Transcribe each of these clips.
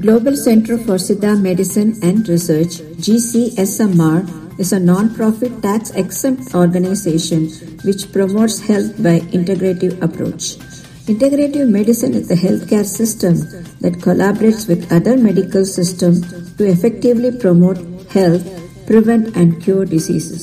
Global Center for Siddha Medicine and Research, GCSMR, is a non-profit tax-exempt organization which promotes health by integrative approach. Integrative medicine is the healthcare system that collaborates with other medical systems to effectively promote health, prevent and cure diseases.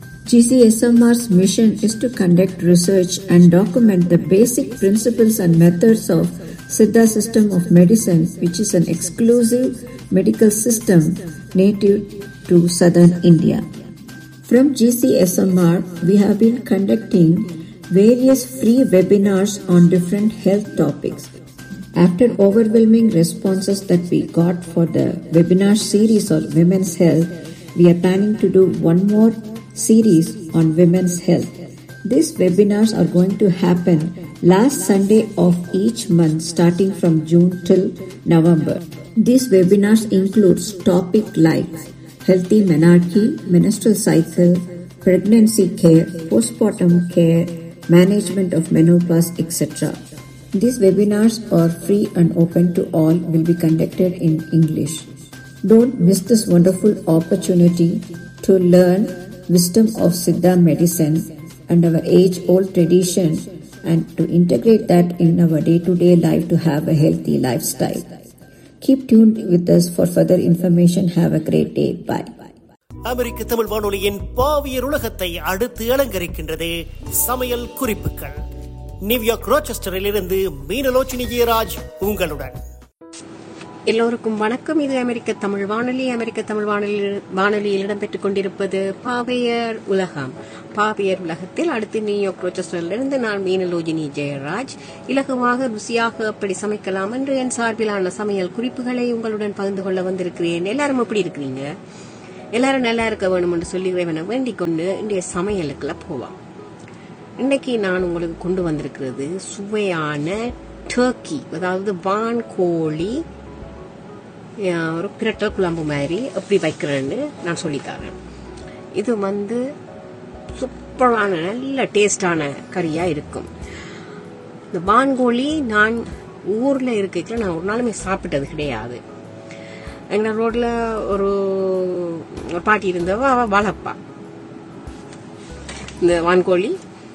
GCSMR's mission is to conduct research and document the basic principles and methods of Siddha system of medicine, which is an exclusive medical system native to southern India. From GCSMR, we have been conducting various free webinars on different health topics. After overwhelming responses that we got for the webinar series on women's health, we are planning to do one more series on women's health. These webinars are going to happen last Sunday of each month starting from June till November. These webinars include topic like healthy menarche, menstrual cycle, pregnancy care, postpartum care, management of menopause, etc. These webinars are free and open to all, will be conducted in English. Don't miss this wonderful opportunity to learn wisdom of Siddha medicine and our age old tradition and to integrate that in our day to day life to have a healthy lifestyle. Keep tuned with us for further information. Have a great day. Bye. அமெரிக்க தமிழ் வானொலியின் பாவியர் உலகத்தை அடுத்து அலங்கரிக்கின்றது சமையல் குறிப்புகள் New York ரோச்செஸ்டரில் இருந்து மீனலோச்சினி ஜெயராஜ் உங்களுடன் எல்லோருக்கும் வணக்கம் இது அமெரிக்க தமிழ் வானொலி அமெரிக்க தமிழ் வானொலி வானொலியில் இடம்பெற்றுக் கொண்டிருப்பது பாவையர் உலகம் பாவையர் உலகத்தில் அடுத்து நியூயார்க் ரோச்செஸ்டரிலிருந்து நான் மீனலோஜினி ஜெயராஜ் இலகுவாக ருசியாக எப்படி சமைக்கலாம் என்று என் சார்பிலான சமையல் குறிப்புகளை உங்களுடன் பகிர்ந்து கொள்ள வந்திருக்கிறேன் எல்லாரும் எப்படி இருக்கிறீங்க எல்லாரும் நல்லா இருக்க வேணும் என்று சொல்லி இறைவனை வேண்டிக் கொண்டு இன்றைய சமையலுக்குள்ள போவோம் இன்னைக்கு நான் உங்களுக்கு கொண்டு வந்திருக்கிறது சுவையான டர்க்கி அதாவது வான் கோழி அஹ், ஒரு பிரட்டல் குழம்பு மாதிரி எப்படி வைக்கிறேன்னு நான் சொல்லித்தரேன் இது வந்து சூப்பரான நல்ல டேஸ்டான கறியா இருக்கும் இந்த வான்கோழி நான் ஊர்ல இருக்கைக்குள்ள நான் ஒரு நாளுமே சாப்பிட்டது கிடையாது எங்க ரோட்ல ஒரு ஒரு பாட்டி இருந்தவ அவ வளர்ப்பா இந்த வான்கோழி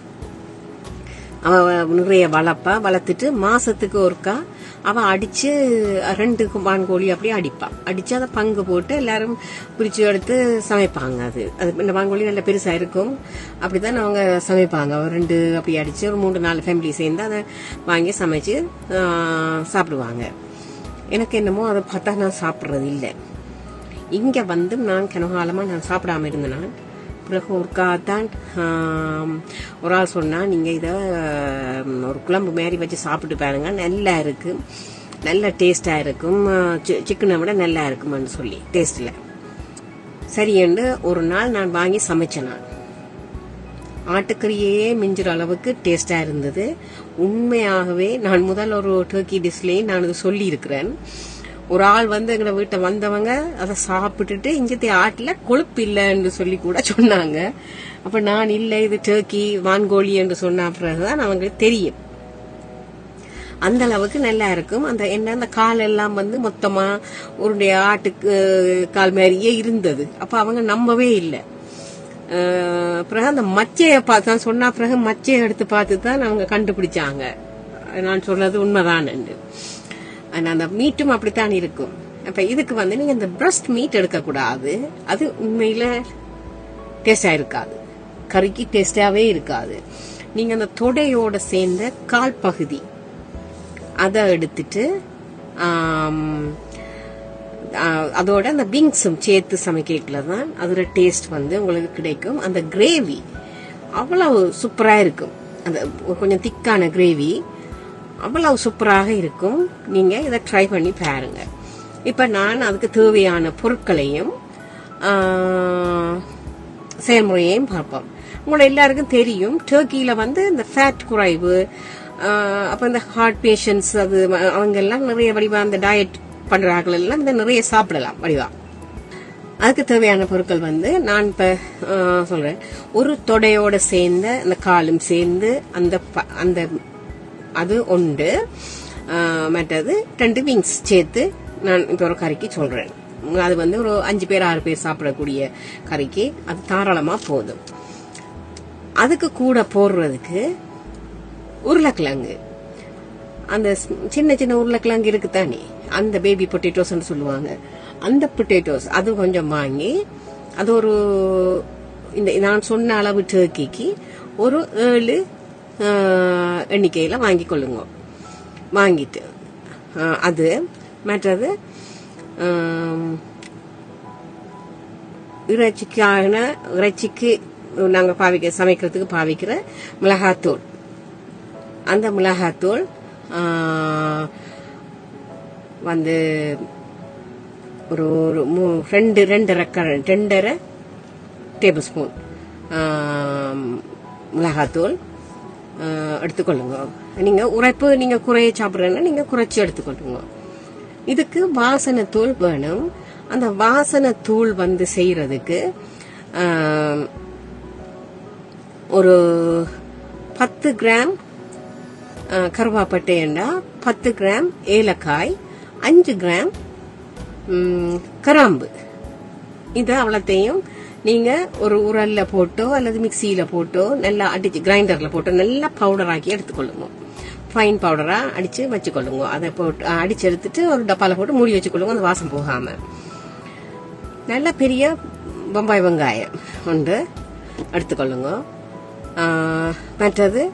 அவ நிறைய வளர்ப்பா வளர்த்துட்டு மாசத்துக்கு ஒருக்கா அவ அடிச்சு ரெண்டு வான்கோழி அப்படியே அடிப்பா அடிச்சு அதை பங்கு போட்டு எல்லாரும் பிரிச்சு எடுத்து சமைப்பாங்க அது அது இந்த வான்கோழி நல்ல பெருசா இருக்கும் அப்படிதான் அவங்க சமைப்பாங்க ஒரு ரெண்டு அப்படி அடிச்சு ஒரு மூன்று நாலு ஃபேமிலி சேர்ந்து அதை வாங்கி சமைச்சு ஆஹ், சாப்பிடுவாங்க எனக்கு என்னமோ அதை பார்த்தா நான் சாப்பிட்றது இல்லை இங்க வந்து நான் கனகாலமா நான் சாப்பிடாம இருந்தேன் நான். பிறகு ஒருக்கா தான் ஆம், ஒரு ஆள் சொன்னா நீங்க இத ஆம், ஒரு குழம்பு மாதிரி வச்சு சாப்பிட்டு பாருங்க நல்லா இருக்கு நல்ல டேஸ்டா இருக்கும் சிக்கனை விட நல்லா இருக்கும்னு சொல்லி டேஸ்ட்ல சரியென்று ஒரு நாள் நான் வாங்கி சமைச்சேன் நான் ஆட்டுக்கறியே மிஞ்சுற அளவுக்கு டேஸ்டா இருந்தது உண்மையாகவே நான் முதல் ஒரு டர்க்கி டிஷ்லேயும் நான் இது சொல்லி இருக்கிறேன் ஒரு ஆள் வந்து எங்க வீட்டை வந்தவங்க அதை சாப்பிட்டுட்டு இங்கத்தை ஆட்டுல கொழுப்பு இல்லைன்னு சொல்லி கூட சொன்னாங்க அப்ப நான் இல்லை இது டர்க்கி வான்கோழி என்று சொன்ன பிறகுதான் அவங்களுக்கு தெரியும் அந்த அளவுக்கு நல்லா இருக்கும் அந்த என்ன அந்த கால் எல்லாம் வந்து மொத்தமா உருடைய ஆட்டுக்கு கால் மாதிரியே இருந்தது அப்ப அவங்க நம்பவே இல்லை அஹ் பிறகு அந்த மச்சைய பார்த்து நான் சொன்ன பிறகு மச்சையை எடுத்து பார்த்து தான் அவங்க கண்டுபிடிச்சாங்க நான் சொல்றது உண்மைதான் ஆனா அந்த மீட்டும் அப்படித்தான் இருக்கும் அப்ப இதுக்கு வந்து நீங்க இந்த பிரஸ்ட் மீட் எடுக்க கூடாது அது உண்மையில டேஸ்டா இருக்காது கறிக்கு டேஸ்டாவே இருக்காது நீங்க அந்த தொடையோட சேர்ந்த கால் பகுதி அதை எடுத்துட்டு ஆம், ஆஹ், அதோட அந்த விங்ஸும் சேர்த்து சமைக்கல தான் அதோட டேஸ்ட் வந்து உங்களுக்கு கிடைக்கும் அந்த கிரேவி அவ்வளவு சூப்பரா இருக்கும் அந்த கொஞ்சம் திக்கான கிரேவி அவ்வளவு சூப்பராக இருக்கும் நீங்க இதை ட்ரை பண்ணி பாருங்க இப்ப நான் அதுக்கு தேவையான பொருட்களையும் ஆஹ், செயல்முறையையும் பார்ப்போம் உங்களை எல்லாருக்கும் தெரியும் டர்க்கியில வந்து இந்த ஃபேட் குறைவு ஆஹ், அப்ப இந்த ஹார்ட் பேஷண்ட்ஸ் அது அவங்க எல்லாம் நிறைய வடிவா அந்த டயட் பண்றார்கள் எல்லாம் இந்த நிறைய சாப்பிடலாம் வடிவா அதுக்கு தேவையான பொருட்கள் வந்து நான் இப்ப ஆஹ், சொல்றேன் ஒரு தொடையோட சேர்ந்த அந்த காலும் சேர்ந்து அந்த ப- அந்த அது உண்டு ஆஹ், மற்றது ரெண்டு விங்ஸ் சேர்த்து நான் இப்போ ஒரு கறிக்கு சொல்றேன் அது வந்து ஒரு அஞ்சு பேர் ஆறு பேர் சாப்பிடக்கூடிய கறிக்கு அது தாராளமா போதும் அதுக்கு கூட போடுறதுக்கு உருளைக்கிழங்கு அந்த ஸ்- சின்ன சின்ன உருளைக்கிழங்கு இருக்கு தானே அந்த பேபி பொட்டேட்டோஸ்னு சொல்லுவாங்க அந்த பொட்டேட்டோஸ் அது கொஞ்சம் வாங்கி அது ஒரு இந்த நான் சொன்ன அளவு டர்க்கிக்கு ஒரு ஏழு ஆஹ், எண்ணிக்கையில வாங்கி கொள்ளுங்க வாங்கிட்டு ஆஹ், அது மற்றது ஆம், இறைச்சிக்கான இறைச்சிக்கு நாங்க பாவிக்க சமைக்கிறதுக்கு பாவிக்கிற மிளகாத்தூள் அந்த மிளகாத்தூள் ஆ, வந்து ஒரு ஒரு மூ- ரெண்டு ரெண்டரை க- ரெண்டரை டேபிள் ஸ்பூன் மிளகாத்தூள் ஆ, எடுத்துக்கொள்ளுங்க நீங்க உரைப்பு நீங்க குறைய சாப்பிட்றேன்னா நீங்க குறைச்சி எடுத்துக்கொள்ளுங்க இதுக்கு வாசனை தூள் வேணும் அந்த வாசனை தூள் வந்து செய்யறதுக்கு ஆம், ஒரு பத்து கிராம் அஹ், கருவாப்பட்டையண்டா பத்து கிராம் ஏலக்காய் அஞ்சு கிராம் ம், கிராம்பு இது அவ்வளத்தையும் நீங்க ஒரு உரல்ல போட்டோ அல்லது மிக்சியில போட்டோ நல்லா அடிச்சு கிரைண்டர்ல போட்டோ நல்லா பவுடர் ஆக்கி எடுத்துக்கொள்ளுங்க ஃபைன் பவுடரா அடிச்சு வச்சுக்கொள்ளுங்க அதை போட்டு அஹ், அடிச்சு எடுத்துட்டு ஒரு டப்பால போட்டு மூடி வச்சுக்கொள்ளுங்க அந்த வாசம் போகாம நல்ல பெரிய பம்பாய் வெங்காயம் ஒன்று எடுத்துக்கொள்ளுங்க ஆஹ், மற்றது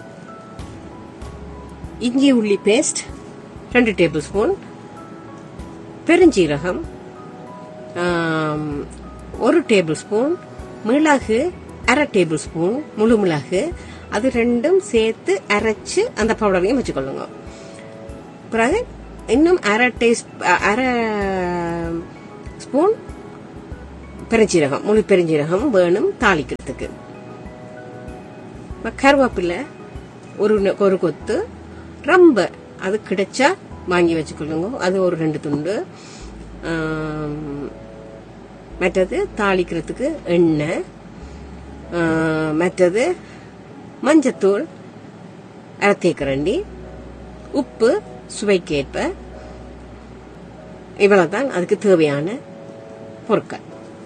இஞ்சி உள்ளி பேஸ்ட் ரெண்டு டேபிள் ஸ்பூன் பெருஞ்சீரகம் ஆம், ஒரு டேபிள் ஸ்பூன் மிளகு அரை டேபிள் ஸ்பூன் முழு மிளகு அது ரெண்டும் சேர்த்து அரைச்சு அந்த பவுடரையும் வச்சுக்கொள்ளுங்க பிறகு இன்னும் அரை டேஸ் அரை ஸ்பூன் பெருஞ்சீரகம் முழு பெருஞ்சீரகம் வேணும் தாளிக்கிறதுக்கு இப்ப கருவேப்பிலை ஒரு நெ- ஒரு கொத்து ரொம்ப அது கிடைச்சா வாங்கி வச்சுக்கொள்ளுங்க அது ஒரு ரெண்டு துண்டு ஆம், மற்றது தாளிக்கிறதுக்கு எண்ணெய் ஆ, மற்றது மஞ்சத்தூள் அரை தேக்கரண்டி உப்பு சுவைக்கேற்ப இவ்வளவுதான் அதுக்கு தேவையான பொருட்கள்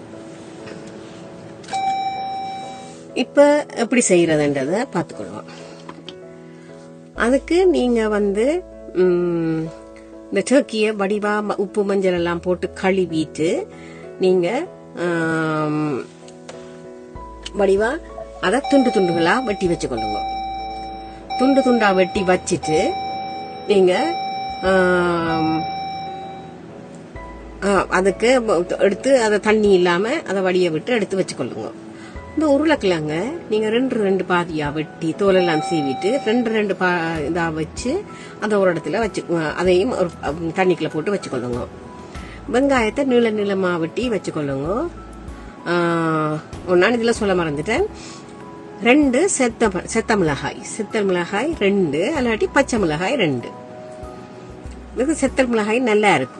இப்ப எப்படி செய்யறதுன்றத பார்த்துக்கொள்வோம் அதுக்கு நீங்க வந்து ம், இந்த டர்க்கிய வடிவா ம- உப்பு மஞ்சள் எல்லாம் போட்டு கழுவிட்டு நீங்க ஆம், வடிவா அதை துண்டு துண்டுகளா வெட்டி வச்சுக்கொள்ளுங்க துண்டு துண்டா வெட்டி வச்சிட்டு நீங்க ஆம், ஆ, அதுக்கு ம- எடுத்து அதை தண்ணி இல்லாம அதை வடிய விட்டு எடுத்து வச்சுக்கொள்ளுங்க இந்த உருளைக்கிழங்க நீங்க ரெண்டு ரெண்டு பாதியா வெட்டி தோலெல்லாம் சீவிட்டு ரெண்டு ரெண்டு பா இதா வச்சு அதை ஒரு இடத்துல வச்சு அதையும் ஒரு அம், தண்ணிக்குள்ள போட்டு வச்சுக்கொள்ளுங்க வெங்காயத்தை நீள நீளமா வெட்டி வச்சுக்கொள்ளுங்க ஆ, ஒரு நான் இதுல சொல்ல மறந்துட்டேன் ரெண்டு செத்த ம- செத்த மிளகாய் செத்த மிளகாய் ரெண்டு அல்லாட்டி பச்சை மிளகாய் ரெண்டு இது செத்தல் மிளகாய் நல்லா இருக்கும்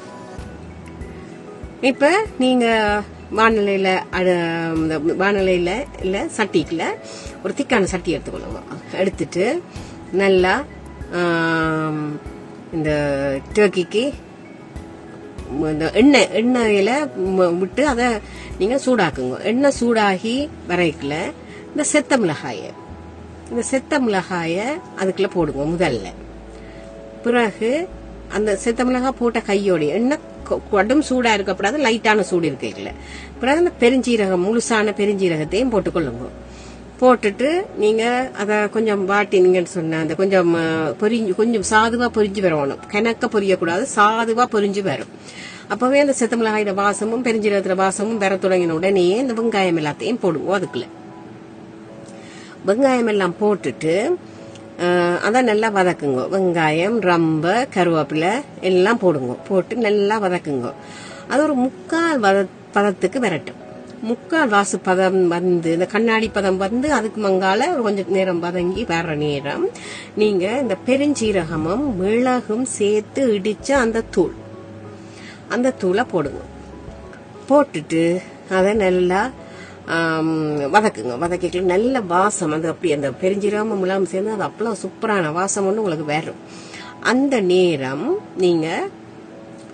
இப்ப நீங்க வானிலையில அட- இந்த வானிலையில இல்ல சட்டிக்குல ஒரு திக்கான சட்டி எடுத்துக்கொள்ளுங்க எடுத்துட்டு நல்லா ஆம், இந்த டர்க்கிக்கு இந்த எண்ணெய் எண்ணெயில ம- விட்டு அதை நீங்க சூடாக்குங்க எண்ணெய் சூடாகி வரைக்கல இந்த செத்த மிளகாய இந்த செத்த மிளகாய அதுக்குள்ள போடுங்க முதல்ல பிறகு அந்த செத்த மிளகாய் போட்ட கையோட எண்ணெய் கொ- கடும் சூடா இருக்கக்கூடாது லைட்டான சூடு இருக்கைகள பிறகு அந்த பெருஞ்சீரகம் முழுசான பெருஞ்சீரகத்தையும் போட்டுக்கொள்ளுங்க போட்டுட்டு நீங்க அத கொஞ்சம் வாட்டினீங்கன்னு சொன்ன அந்த கொஞ்சம் அஹ், பொரிஞ்சு கொஞ்சம் சாதுவா பொரிஞ்சு வரணும் கணக்க பொரியக்கூடாது சாதுவா பொரிஞ்சு வரும் அப்பவே அந்த செத்த மிளகாயோட வாசமும் பெருஞ்சீரகத்துல வாசமும் வர தொடங்கின உடனே இந்த வெங்காயம் எல்லாத்தையும் போடுவோம் அதுக்குள்ள வெங்காயம் எல்லாம் போட்டுட்டு அஹ், அதை நல்லா வதக்குங்க வெங்காயம் ரம்ப கருவேப்பிலை எல்லாம் போடுங்க போட்டு நல்லா வதக்குங்க அது ஒரு முக்கால் வத பதத்துக்கு விரட்டும் முக்கால் வாசு பதம் வந்து இந்த கண்ணாடி பதம் வந்து அதுக்கு மங்கால ஒரு கொஞ்சம் நேரம் வதங்கி வர்ற நேரம் நீங்க இந்த பெருஞ்சீரகமும் மிளகும் சேர்த்து இடிச்ச அந்த தூள் அந்த தூளை போடுங்க போட்டுட்டு அதை நல்லா ஆம், வதக்குங்க வதக்கிட்டு நல்ல வாசம் அது அப்படி அந்த பெருஞ்சீரகம் முலாம் சேர்ந்து அது அவ்வளோ சூப்பரான வாசம் ஒன்று உங்களுக்கு வரும் அந்த நேரம் நீங்க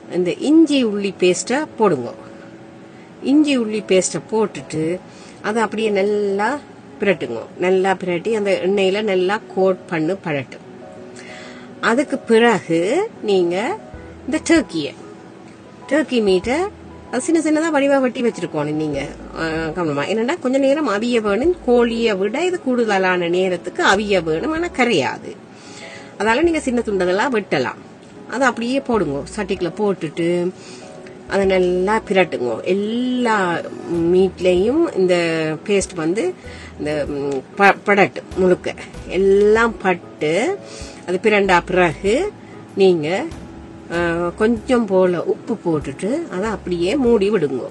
இந்த இஞ்சி உள்ளி பேஸ்ட்டை போடுங்க இஞ்சி உள்ளி பேஸ்ட்டை போட்டுட்டு அதை அப்படியே நல்லா பிரட்டுங்க நல்லா பிரட்டி அந்த எண்ணெயில நல்லா கோட் பண்ணு பழட்டும் அதுக்கு பிறகு நீங்க இந்த டர்க்கியை டர்க்கி மீட்டை அது சின்ன சின்னதாக வடிவாக வெட்டி வச்சிருக்கோணும் நீங்க அஹ், கவனமா என்னன்னா கொஞ்ச நேரம் அவிய வேணும் கோழியை விட இது கூடுதலான நேரத்துக்கு அவிய வேணும் ஆனால் கரையாது அதால நீங்க சின்ன துண்டுகளா வெட்டலாம் அதை அப்படியே போடுங்க சட்டிக்குள்ள போட்டுட்டு அதை நல்லா பிரட்டுங்க எல்லா மீட்லேயும் இந்த பேஸ்ட் வந்து இந்த ம், ப- படட்டு முழுக்க எல்லாம் பட்டு அது பிரண்டா பிறகு நீங்க அஹ், கொஞ்சம் போல உப்பு போட்டுட்டு அதை அப்படியே மூடி விடுங்க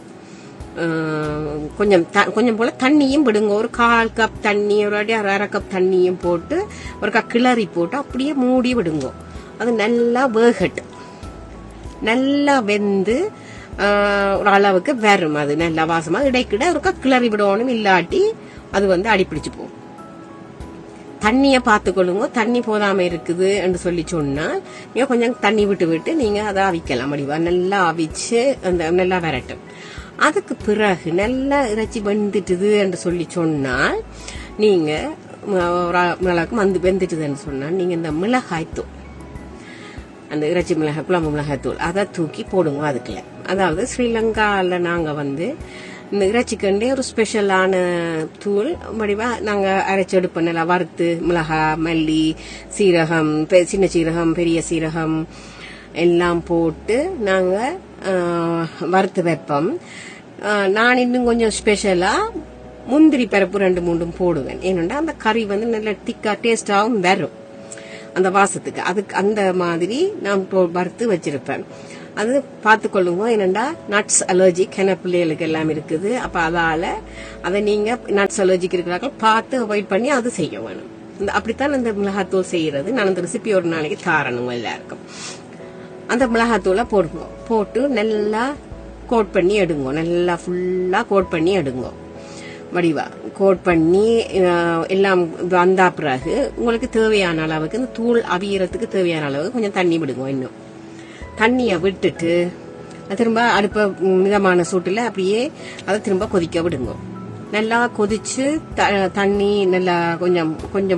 அஹ், கொஞ்சம் த- கொஞ்சம் போல தண்ணியும் விடுங்க ஒரு கால் கப் தண்ணி ஒரு அடி அரை அரை கப் தண்ணியும் போட்டு ஒரு கப் கிளறி போட்டு அப்படியே மூடி விடுங்க அது நல்லா வேகட்டும் நல்லா வெந்து ஆஹ், ஒரு அளவுக்கு வரும் அது நல்லா வாசமா இடைக்கிட ஒருக்கா கிளறி விடணும் இல்லாட்டி அது வந்து அடிப்பிடிச்சு போகும் தண்ணிய பார்த்துக்கொள்ளுங்க தண்ணி போதாம இருக்குது என்று சொல்லி சொன்னால் நீங்க கொஞ்சம் தண்ணி விட்டு விட்டு நீங்க அதை அவிக்கலாம் முடிவா நல்லா அவிச்சு அந்த நல்லா வரட்டும் அதுக்கு பிறகு நல்லா இறைச்சி வெந்துட்டுது என்று சொல்லி சொன்னால் நீங்க ம- ஒரு அ- மிளகு வந்து வெந்துட்டுதுன்னு சொன்னால் நீங்க இந்த மிளகாய்த்தூள் அந்த இறைச்சி மிளகாய் குழம்பு மிளகாய் தூள் அதை தூக்கி போடுங்க அதுக்குள்ள அதாவது ஸ்ரீலங்கால நாங்க வந்து இந்த இறைச்சிக்கண்டே ஒரு ஸ்பெஷலான தூள் வடிவா நாங்க அரைச்சு எடுப்போம் நல்லா வறுத்து மிளகாய் மல்லி சீரகம் பெ- சின்ன சீரகம் பெரிய சீரகம் எல்லாம் போட்டு நாங்க ஆஹ், வறுத்து வைப்போம் ஆஹ், நான் இன்னும் கொஞ்சம் ஸ்பெஷலா முந்திரி பருப்பு ரெண்டு மூண்டும் போடுவேன் ஏன்னா அந்த கறி வந்து நல்ல திக்கா டேஸ்டாகவும் வரும் அந்த வாசத்துக்கு அதுக்கு அந்த மாதிரி நான் இப்போ வறுத்து வச்சிருப்பேன் அது பார்த்துக்கொள்ளுங்க என்னண்டா நட்ஸ் அலர்ஜிக் என்ன பிள்ளைகளுக்கு எல்லாம் இருக்குது அப்ப அதால அதை நீங்க நட்ஸ் அலர்ஜிக் இருக்கிறார்கள் பார்த்து அவாய்ட் பண்ணி அது செய்ய வேணும் இந்த அப்படித்தான் அந்த மிளகாத்தூள் செய்யறது நான் அந்த ரெசிபி ஒரு நாளைக்கு தாரணும் எல்லாருக்கும் அந்த மிளகாத்தூளை போடுங்க போட்டு நல்லா கோட் பண்ணி எடுங்க நல்லா ஃபுல்லா கோட் பண்ணி எடுங்க வடிவா கோட் பண்ணி அஹ், எல்லாம் வந்தா பிறகு உங்களுக்கு தேவையான அளவுக்கு இந்த தூள் அவியறதுக்கு தேவையான அளவுக்கு கொஞ்சம் தண்ணி விடுங்க இன்னும் தண்ணியை விட்டுட்டு அது திரும்ப அடுப்ப ம், மிதமான சூட்டுல அப்படியே அதை திரும்ப கொதிக்க விடுங்க நல்லா கொதிச்சு த- தண்ணி நல்லா கொஞ்சம் கொஞ்சம்